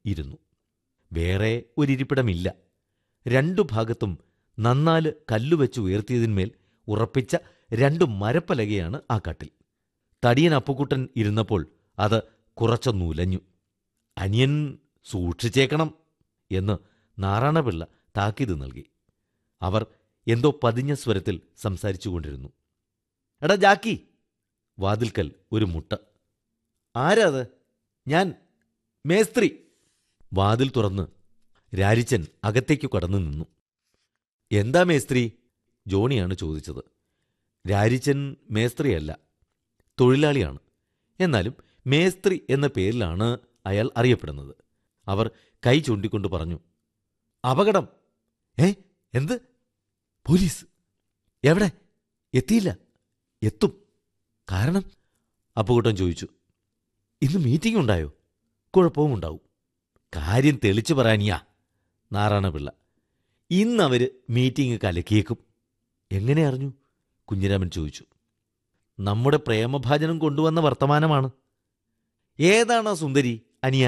ഇരുന്നു വേറെ ഒരിരിപ്പിടമില്ല രണ്ടു ഭാഗത്തും നന്നാല് കല്ലുവെച്ച് ഉയർത്തിയതിന്മേൽ ഉറപ്പിച്ച രണ്ടു മരപ്പലകയാണ് ആ കട്ടിൽ തടിയൻ അപ്പുക്കുട്ടൻ ഇരുന്നപ്പോൾ അത് കുറച്ചൊന്നുലഞ്ഞു അനിയൻ സൂക്ഷിച്ചേക്കണം എന്ന് നാറാണപിള്ള താക്കീത് നൽകി അവർ എന്തോ പതിഞ്ഞ സ്വരത്തിൽ സംസാരിച്ചുകൊണ്ടിരുന്നു എടാ ജാക്കി വാതിൽക്കൽ ഒരു മുട്ട ആരാ അത് ഞാൻ മേസ്ത്രി വാതിൽ തുറന്ന് രാരിച്ചൻ അകത്തേക്കു കടന്നു നിന്നു എന്താ മേസ്ത്രി ജോണിയാണ് ചോദിച്ചത് രാരിച്ചൻ മേസ്ത്രിയല്ല തൊഴിലാളിയാണ് എന്നാലും മേസ്ത്രി എന്ന പേരിലാണ് അയാൾ അറിയപ്പെടുന്നത് അവർ കൈ ചൂണ്ടിക്കൊണ്ട് പറഞ്ഞു അപകടം ഏ എന്ത് പോലീസ് എവിടെ എത്തിയില്ല എത്തും കാരണം അപ്പുകുട്ടൻ ചോദിച്ചു ഇന്ന് മീറ്റിംഗ് ഉണ്ടായോ കുഴപ്പവും ഉണ്ടാവും കാര്യം തെളിച്ചു പറയാനിയാ നാരായണപിള്ള ഇന്നവര് മീറ്റിംഗ് കലക്കിയേക്കും എങ്ങനെ അറിഞ്ഞു കുഞ്ഞിരാമൻ ചോദിച്ചു നമ്മുടെ പ്രേമഭാജനം കൊണ്ടുവന്ന വർത്തമാനമാണ് ഏതാണാ സുന്ദരി അനിയ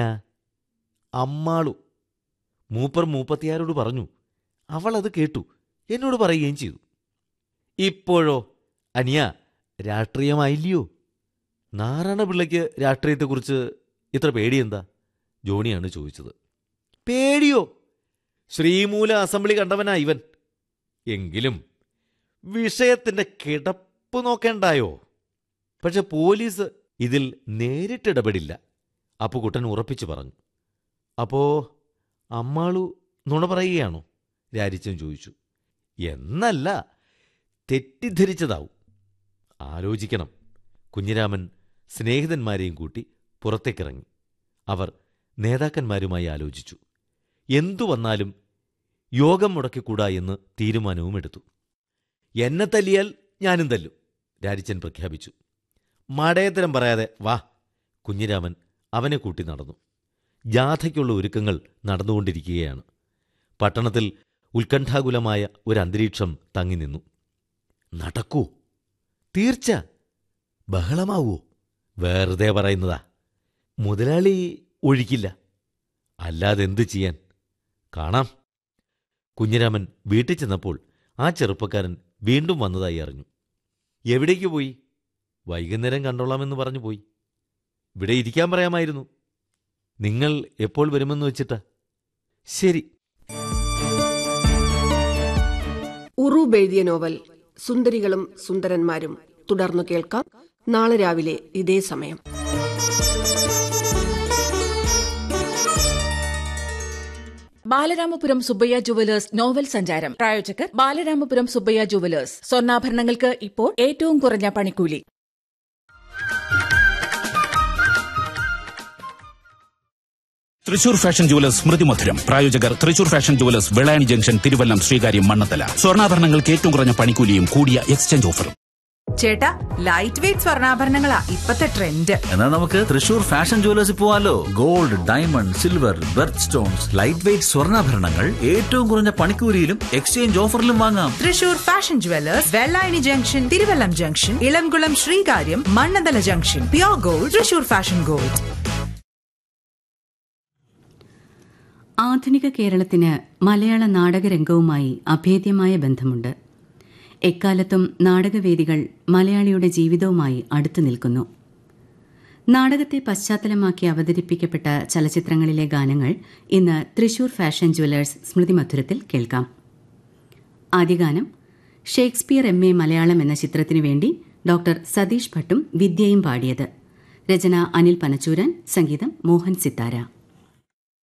അമ്മാളു മൂപ്പർ മൂപ്പത്തിയാരോട് പറഞ്ഞു അവൾ അത് കേട്ടു എന്നോട് പറയുകയും ചെയ്തു ഇപ്പോഴോ അനിയ രാഷ്ട്രീയമായില്ലയോ നാരായണപിള്ളയ്ക്ക് രാഷ്ട്രീയത്തെക്കുറിച്ച് ഇത്ര പേടിയെന്താ ജോണിയാണ് ചോദിച്ചത് പേടിയോ ശ്രീമൂല അസംബ്ലി കണ്ടവനാ ഇവൻ എങ്കിലും വിഷയത്തിന്റെ കിടപ്പ് നോക്കേണ്ടായോ പക്ഷെ പോലീസ് ഇതിൽ നേരിട്ടിടപെടില്ല അപ്പുകുട്ടൻ ഉറപ്പിച്ചു പറഞ്ഞു അപ്പോ അമ്മാളു നുണ പറയുകയാണോ രാരിച്ചൻ ചോദിച്ചു എന്നല്ല തെറ്റിദ്ധരിച്ചതാവും ആലോചിക്കണം കുഞ്ഞിരാമൻ സ്നേഹിതന്മാരെയും കൂട്ടി പുറത്തേക്കിറങ്ങി അവർ നേതാക്കന്മാരുമായി ആലോചിച്ചു എന്തു വന്നാലും യോഗം മുടക്കിക്കൂടാ എന്ന് തീരുമാനവും എടുത്തു എന്നെ തല്ലിയാൽ ഞാനും തല്ലും രാരിച്ചൻ പ്രഖ്യാപിച്ചു മടയത്തരം പറയാതെ വാ കുഞ്ഞിരാമൻ അവനെ കൂട്ടി നടന്നു ജാഥയ്ക്കുള്ള ഒരുക്കങ്ങൾ നടന്നുകൊണ്ടിരിക്കുകയാണ് പട്ടണത്തിൽ ഉത്കണ്ഠാകുലമായ ഒരു അന്തരീക്ഷം തങ്ങി നിന്നു നടക്കൂ തീർച്ച ബഹളമാവോ വെറുതെ പറയുന്നതാ മുതലാളി ഒഴിക്കില്ല അല്ലാതെ എന്തു ചെയ്യാൻ കാണാം കുഞ്ഞിരാമൻ വീട്ടിൽ ചെന്നപ്പോൾ ആ ചെറുപ്പക്കാരൻ വീണ്ടും വന്നതായി അറിഞ്ഞു എവിടേക്ക് പോയി വൈകുന്നേരം കണ്ടോളാമെന്ന് പറഞ്ഞു പോയി ഇവിടെ ഇരിക്കാൻ പറയാമായിരുന്നു നിങ്ങൾ എപ്പോൾ വരുമെന്ന് വെച്ചിട്ടാ ശരി ഉറൂബ് എഴുതിയ നോവൽ സുന്ദരികളും സുന്ദരന്മാരും തുടർന്നു കേൾക്കാം നാളെ രാവിലെ ഇതേ സമയം ബാലരാമപുരം സുബ്ബയ്യ ജുവലേഴ്സ് നോവൽ സഞ്ചാരം പ്രായോജകർ ബാലരാമപുരം സുബ്ബയ്യ ജുവലേഴ്സ് സ്വർണ്ണാഭരണങ്ങൾക്ക് ഇപ്പോൾ ഏറ്റവും കുറഞ്ഞ പണിക്കൂലി തൃശൂർ ഫാഷൻ ജുവലേഴ്സ് സ്മൃതി മധുരം പ്രായോജകർ Thrissur fashion jewellers Vellayani junction Thiruvallam Sreekaryam Mannanthala സ്വർണ്ണാഭരണങ്ങൾക്ക് ഏറ്റവും കുറഞ്ഞ പണിക്കൂലിയും കൂടിയ എക്സ്ചേഞ്ച് ഓഫറും ചേട്ടാ ലൈറ്റ് വെയിറ്റ് സ്വർണ്ണാഭരണങ്ങളാ ഇപ്പത്തെ ട്രെൻഡ് എന്നാൽ നമുക്ക് തൃശൂർ ഫാഷൻ ജുവലേഴ്സിൽ പോവാലോ gold diamond silver birth stones light weight സ്വർണ്ണാഭരണങ്ങൾ ഏറ്റവും കുറഞ്ഞ പണിക്കൂലിയിലും എക്സ്ചേഞ്ച് ഓഫറിലും വാങ്ങാം Thrissur fashion jewellers Vellayani junction Thiruvallam junction Elamkulam Sreekaryam Mannanthala junction pure gold Thrissur fashion gold ആധുനിക കേരളത്തിന് മലയാള നാടകരംഗവുമായി അഭേദ്യമായ ബന്ധമുണ്ട് എക്കാലത്തും നാടകവേദികൾ മലയാളിയുടെ ജീവിതവുമായി അടുത്തു നിൽക്കുന്നു നാടകത്തെ പശ്ചാത്തലമാക്കി അവതരിപ്പിക്കപ്പെട്ട ചലച്ചിത്രങ്ങളിലെ ഗാനങ്ങൾ ഇന്ന് തൃശൂർ ഫാഷൻ ജുവലേഴ്സ് സ്മൃതി മധുരത്തിൽ കേൾക്കാം ആദ്യ ഗാനം ഷേക്സ്പിയർ എം എ മലയാളം എന്ന ചിത്രത്തിനു വേണ്ടി ഡോക്ടർ സതീഷ് ഭട്ടും വിദ്യയും പാടിയത് രചന അനിൽ പനച്ചൂരൻ സംഗീതം മോഹൻ സിത്താര